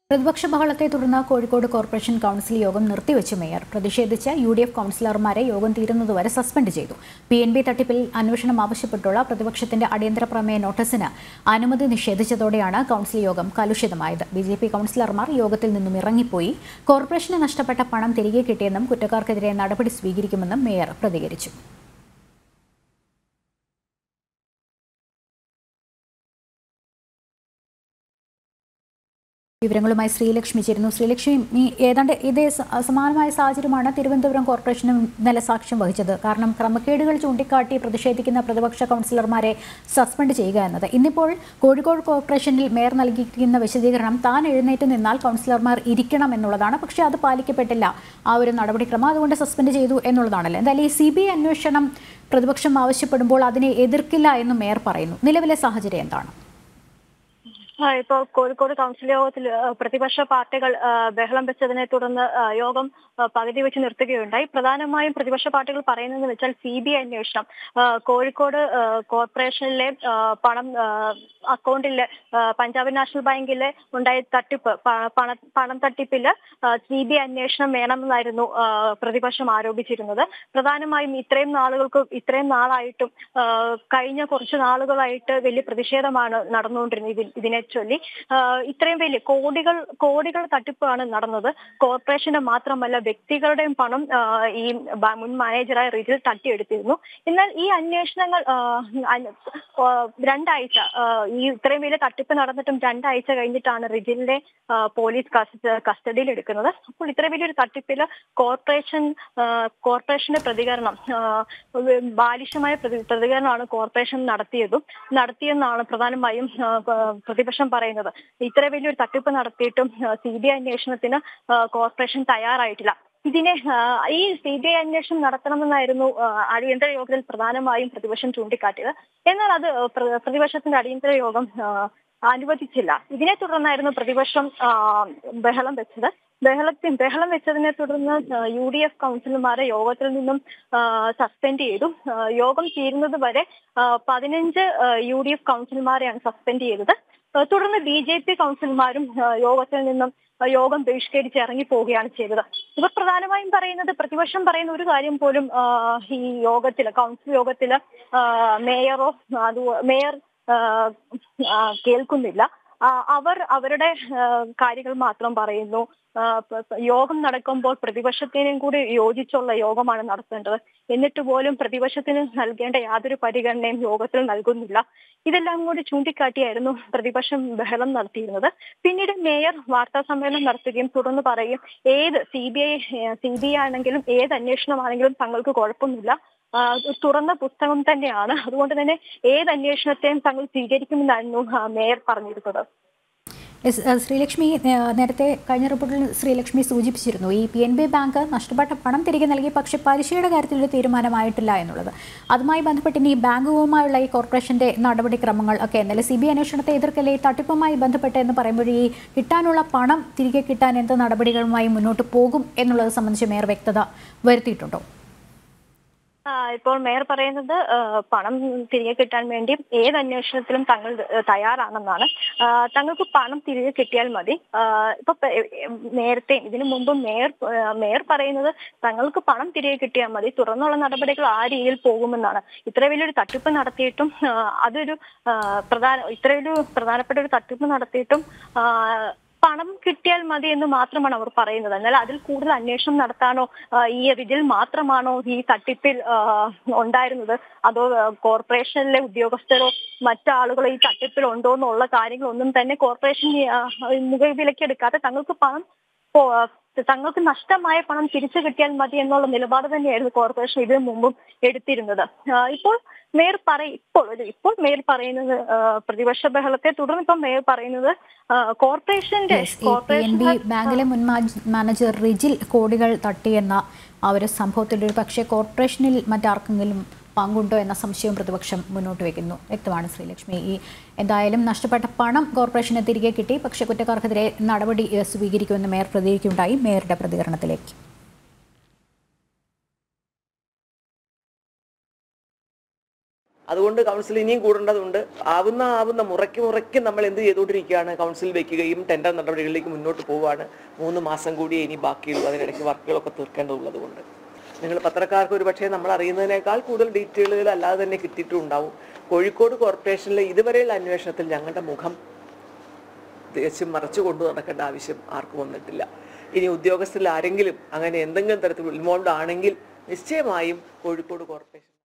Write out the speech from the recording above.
പ്രതിപക്ഷ ബഹളത്തെ തുടർന്ന് കോഴിക്കോട് കോർപ്പറേഷൻ കൗൺസിൽ യോഗം നിർത്തിവെച്ച് മേയർ പ്രതിഷേധിച്ച യു ഡി എഫ് കൗൺസിലർമാരെ യോഗം തീരുന്നതുവരെ സസ്പെൻഡ് ചെയ്തു പി എൻ ബി തട്ടിപ്പിൽ അന്വേഷണം ആവശ്യപ്പെട്ടുള്ള പ്രതിപക്ഷത്തിന്റെ അടിയന്തര പ്രമേയ നോട്ടീസിന് അനുമതി നിഷേധിച്ചതോടെയാണ് കൗൺസിൽ യോഗം കലുഷിതമായത് ബി ജെ പി കൗൺസിലർമാർ യോഗത്തിൽ നിന്നും ഇറങ്ങിപ്പോയി കോർപ്പറേഷന് നഷ്ടപ്പെട്ട പണം തിരികെ കിട്ടിയെന്നും കുറ്റക്കാർക്കെതിരെ നടപടി സ്വീകരിക്കുമെന്നും മേയർ പ്രതികരിച്ചു വിവരങ്ങളുമായി ശ്രീലക്ഷ്മി ചേരുന്നു ശ്രീലക്ഷ്മി ഈ ഏതാണ്ട് ഇതേ സ- സമാനമായ സാഹചര്യമാണ് തിരുവനന്തപുരം കോർപ്പറേഷനും ഇന്നലെ സാക്ഷ്യം വഹിച്ചത് കാരണം ക്രമക്കേടുകൾ ചൂണ്ടിക്കാട്ടി പ്രതിഷേധിക്കുന്ന പ്രതിപക്ഷ കൗൺസിലർമാരെ സസ്പെൻഡ് ചെയ്യുക എന്നത് ഇന്നിപ്പോൾ കോഴിക്കോട് കോർപ്പറേഷനിൽ മേയർ നൽകിയിരിക്കുന്ന വിശദീകരണം താൻ എഴുന്നേറ്റ് നിന്നാൽ കൗൺസിലർമാർ ഇരിക്കണം എന്നുള്ളതാണ് പക്ഷേ അത് പാലിക്കപ്പെട്ടില്ല ആ ഒരു നടപടിക്രമം അതുകൊണ്ട് സസ്പെൻഡ് ചെയ്തു എന്നുള്ളതാണല്ലോ എന്തായാലും ഈ സി ബി ഐ അന്വേഷണം പ്രതിപക്ഷം ആവശ്യപ്പെടുമ്പോൾ അതിനെ എതിർക്കില്ല എന്നും മേയർ പറയുന്നു നിലവിലെ സാഹചര്യം എന്താണ് ആ, ഇപ്പോ കോഴിക്കോട് കൗൺസിൽ യോഗത്തിൽ ആ, പ്രതിപക്ഷ പാർട്ടികൾ ആ, ബഹളം വെച്ചതിനെ തുടർന്ന് ആ, യോഗം ആ, പകുതി വെച്ച് നിർത്തുകയുണ്ടായി പ്രധാനമായും പ്രതിപക്ഷ പാർട്ടികൾ പറയുന്നതെന്ന് വെച്ചാൽ സി ബി ഐ അന്വേഷണം ആ, കോഴിക്കോട് ആ, കോർപ്പറേഷനിലെ ആ, പണം ആ, അക്കൗണ്ടിലെ ആ, പഞ്ചാബ് നാഷണൽ ബാങ്കിലെ ഉണ്ടായ തട്ടിപ്പ് പ- പണ പണം തട്ടിപ്പില് സി ബി ഐ അന്വേഷണം വേണമെന്നായിരുന്നു ആ, പ്രതിപക്ഷം ആരോപിച്ചിരുന്നത് പ്രധാനമായും ഇത്രയും നാളുകൾക്ക് ഇത്രയും നാളായിട്ടും ആ, കഴിഞ്ഞ കുറച്ച് നാളുകളായിട്ട് വലിയ പ്രതിഷേധമാണ് നടന്നുകൊണ്ടിരുന്നത് ഇതിൽ ഇതിനെ ചൊല്ലി ആ, ഇത്രയും വലിയ കോടികൾ കോടികൾ തട്ടിപ്പാണ് നടന്നത് കോർപ്പറേഷന്റെ മാത്രമല്ല വ്യക്തികളുടെയും പണം ആ, ഈ ബ- മുൻ മാനേജറായ റിജിൽ തട്ടിയെടുത്തിരുന്നു എന്നാൽ ഈ അന്വേഷണങ്ങൾ ആ, അന്- ആ, രണ്ടാഴ്ച ആ, ഈ ഇത്രയും വലിയ തട്ടിപ്പ് നടന്നിട്ടും രണ്ടാഴ്ച കഴിഞ്ഞിട്ടാണ് റിജിലിനെ ആ, പോലീസ് കസ്റ്റ- കസ്റ്റഡിയിൽ എടുക്കുന്നത് അപ്പോൾ ഇത്രയും വലിയൊരു തട്ടിപ്പില് കോർപ്പറേഷൻ ആ, കോർപ്പറേഷന്റെ പ്രതികരണം ആ, ഒരു ബാലിശമായ പ്രതി- പ്രതികരണമാണ് കോർപ്പറേഷൻ നടത്തിയതും നടത്തിയെന്നാണ് പ്രധാനമായും ആ, പ- പ്രതിപക്ഷം പറയുന്നത് ഇത്ര വലിയൊരു തട്ടിപ്പ് നടത്തിയിട്ടും സി ബി ഐ അന്വേഷണത്തിന് ആ, കോർപ്പറേഷൻ തയ്യാറായിട്ടില്ല ഇതിനെ ആ, ഈ സി ബി ഐ അന്വേഷണം നടത്തണമെന്നായിരുന്നു ആ, അടിയന്തര യോഗത്തിൽ പ്രധാനമായും പ്രതിപക്ഷം ചൂണ്ടിക്കാട്ടിയത് എന്നാൽ അത് പ്ര- പ്രതിപക്ഷത്തിന്റെ അടിയന്തര യോഗം ആ, അനുവദിച്ചില്ല ഇതിനെ തുടർന്നായിരുന്നു പ്രതിപക്ഷം ആ, ബഹളം വെച്ചത് ബഹളത്തിൽ ബഹളം വെച്ചതിനെ തുടർന്ന് യു ഡി എഫ് കൗൺസിലർമാരെ യോഗത്തിൽ നിന്നും സസ്പെൻഡ് ചെയ്തു ആ, യോഗം തീരുന്നത് വരെ ആ, പതിനഞ്ച് യു ഡി എഫ് കൗൺസിലർമാരെയാണ് സസ്പെൻഡ് ചെയ്തത് ആ, തുടർന്ന് ബി ജെ പി കൗൺസിലർമാരും ആ, യോഗത്തിൽ നിന്നും ആ, യോഗം ബഹിഷ്കരിച്ച് ഇറങ്ങി പോവുകയാണ് ചെയ്തത് ഇവർ പ്രധാനമായും പറയുന്നത് പ്രതിപക്ഷം പറയുന്ന ഒരു കാര്യം പോലും ആ, ഈ യോഗത്തില് കൗൺസിൽ യോഗത്തില് ആ, മേയറോ അത് മേയർ ആ, ആ, കേൾക്കുന്നില്ല ആ, അവർ അവരുടെ ആ, കാര്യങ്ങൾ മാത്രം പറയുന്നു ആ, പ- പ- യോഗം നടക്കുമ്പോൾ പ്രതിപക്ഷത്തിനും കൂടി യോജിച്ചുള്ള യോഗമാണ് നടത്തേണ്ടത് എന്നിട്ട് പോലും പ്രതിപക്ഷത്തിന് നൽകേണ്ട യാതൊരു പരിഗണനയും യോഗത്തിൽ നൽകുന്നില്ല ഇതെല്ലാം കൂടി ചൂണ്ടിക്കാട്ടിയായിരുന്നു പ്രതിപക്ഷം ബഹളം നടത്തിയിരുന്നത് പിന്നീട് മേയർ വാർത്താ സമ്മേളനം നടത്തുകയും തുടർന്ന് പറയും ഏത് C B I C B I ആണെങ്കിലും ഏത് അന്വേഷണമാണെങ്കിലും തങ്ങൾക്ക് കുഴപ്പമൊന്നുമില്ല ആ, ഒരു തുറന്ന പുസ്തകം തന്നെയാണ് അതുകൊണ്ട് തന്നെ ഏത് അന്വേഷണത്തെയും തങ്ങൾ സ്വീകരിക്കുമെന്നായിരുന്നു ആ, മേയർ പറഞ്ഞിരുന്നത് എസ്, ഏഹ് ശ്രീലക്ഷ്മി ഏഹ് നേരത്തെ കഴിഞ്ഞ റിപ്പോർട്ടിൽ ശ്രീലക്ഷ്മി സൂചിപ്പിച്ചിരുന്നു ഈ പി എൻ ബി ബാങ്ക് നഷ്ടപ്പെട്ട പണം തിരികെ നൽകി പക്ഷേ പലിശയുടെ കാര്യത്തിൽ ഒരു തീരുമാനമായിട്ടില്ല എന്നുള്ളത് അതുമായി ബന്ധപ്പെട്ട് ഇനി ബാങ്കുകളുമായുള്ള ഈ കോർപ്പറേഷന്റെ നടപടിക്രമങ്ങൾ ഒക്കെ എന്നാലും സി ബി ഐ അന്വേഷണത്തെ എതിർക്കല്ലേ ഈ തട്ടിപ്പുമായി ബന്ധപ്പെട്ട് എന്ന് പറയുമ്പോൾ ഈ കിട്ടാനുള്ള പണം തിരികെ കിട്ടാൻ എന്ത് നടപടികളുമായി മുന്നോട്ട് പോകും എന്നുള്ളത് സംബന്ധിച്ച് മേയർ വ്യക്തത വരുത്തിയിട്ടുണ്ടോ ആ, ഇപ്പോൾ മേയർ പറയുന്നത് ആ, പണം തിരികെ കിട്ടാൻ വേണ്ടി ഏത് അന്വേഷണത്തിലും തങ്ങൾ ആ, തയ്യാറാണെന്നാണ് ആ, തങ്ങൾക്ക് പണം തിരികെ കിട്ടിയാൽ മതി ആ, ഇപ്പൊ പ- നേരത്തെ ഇതിനു മുമ്പ് മേയർ ആ, മേയർ പറയുന്നത് തങ്ങൾക്ക് പണം തിരികെ കിട്ടിയാൽ മതി തുടർന്നുള്ള നടപടികൾ ആ രീതിയിൽ പോകുമെന്നാണ് ഇത്ര വലിയൊരു തട്ടിപ്പ് നടത്തിയിട്ടും ആ, അതൊരു ആ, പ്രധാന ഇത്ര ഒരു പ്രധാനപ്പെട്ട ഒരു തട്ടിപ്പ് നടത്തിയിട്ടും ആ, പണം കിട്ടിയാൽ മതി എന്ന് മാത്രമാണ് അവർ പറയുന്നത് എന്നാൽ അതിൽ കൂടുതൽ അന്വേഷണം നടത്താനോ ആ, ഈ ഇതിൽ മാത്രമാണോ ഈ തട്ടിപ്പിൽ ആ, ഉണ്ടായിരുന്നത് അതോ ആ, കോർപ്പറേഷനിലെ ഉദ്യോഗസ്ഥരോ മറ്റാളുകളോ ഈ തട്ടിപ്പിൽ ഉണ്ടോ എന്നുള്ള കാര്യങ്ങളൊന്നും തന്നെ കോർപ്പറേഷൻ ആ, മുഖവിലക്കെടുക്കാതെ തങ്ങൾക്ക് പണം പോ- തങ്ങൾക്ക് നഷ്ടമായ പണം തിരിച്ചു കിട്ടിയാൽ മതി എന്നുള്ള നിലപാട് തന്നെയായിരുന്നു കോർപ്പറേഷൻ ഇതിനു മുമ്പും എടുത്തിരുന്നത് ആ, ഇപ്പോൾ മേയർ പറയും ഇപ്പോൾ ഒരു ഇപ്പോൾ മേയർ പറയുന്നത് ആ, പ്രതിപക്ഷ ബഹളത്തെ തുടർന്ന് ഇപ്പം മേയർ പറയുന്നത് ആ, കോർപ്പറേഷന്റെ പി എൻ ബി ബാങ്കിലെ മുൻ മാജ്- മാനേജർ റിജിൽ കോടികൾ തട്ടിയെന്ന ആ ഒരു സംഭവത്തിൽ ഒരു പക്ഷേ കോർപ്പറേഷനിൽ മറ്റാർക്കെങ്കിലും പങ്കുണ്ടോ എന്ന സംശയവും പ്രതിപക്ഷം മുന്നോട്ട് വയ്ക്കുന്നു വ്യക്തമാണ് ശ്രീലക്ഷ്മി ഈ എന്തായാലും നഷ്ടപ്പെട്ട പണം കോർപ്പറേഷന് തിരികെ കിട്ടി പക്ഷേ കുറ്റക്കാർക്കെതിരെ നടപടി ഏഹ്, സ്വീകരിക്കുമെന്ന് മേയർ പ്രതികരിക്കുകയുണ്ടായി മേയറുടെ പ്രതികരണത്തിലേക്ക് അതുകൊണ്ട് കൗൺസിൽ ഇനിയും കൂടേണ്ടതുണ്ട് ആവുന്ന ആവുന്ന മുറയ്ക്ക് മുറയ്ക്ക് നമ്മൾ എന്ത് ചെയ്തുകൊണ്ടിരിക്കുകയാണ് കൗൺസിൽ വെക്കുകയും ടെൻഡർ നടപടികളിലേക്ക് മുന്നോട്ട് പോവുകയാണ് മൂന്ന് മാസം കൂടി ഇനി ബാക്കിയുള്ളൂ അതിനിടയ്ക്ക് വർക്കുകളൊക്കെ തീർക്കേണ്ടതുള്ളത് കൊണ്ട് നിങ്ങൾ പത്രക്കാർക്ക് ഒരു പക്ഷേ നമ്മൾ അറിയുന്നതിനേക്കാൾ കൂടുതൽ ഡീറ്റെയിലുകൾ അല്ലാതെ തന്നെ കിട്ടിയിട്ടുണ്ടാവും കോഴിക്കോട് കോർപ്പറേഷനിലെ ഇതുവരെയുള്ള അന്വേഷണത്തിൽ ഞങ്ങളുടെ മുഖം തികച്ചും മറച്ചു കൊണ്ടു നടക്കേണ്ട ആവശ്യം ആർക്കും വന്നിട്ടില്ല ഇനി ഉദ്യോഗസ്ഥരിൽ ആരെങ്കിലും അങ്ങനെ എന്തെങ്കിലും തരത്തിൽ ഇൻവോൾവ് ആണെങ്കിൽ നിശ്ചയമായും കോഴിക്കോട് കോർപ്പറേഷൻ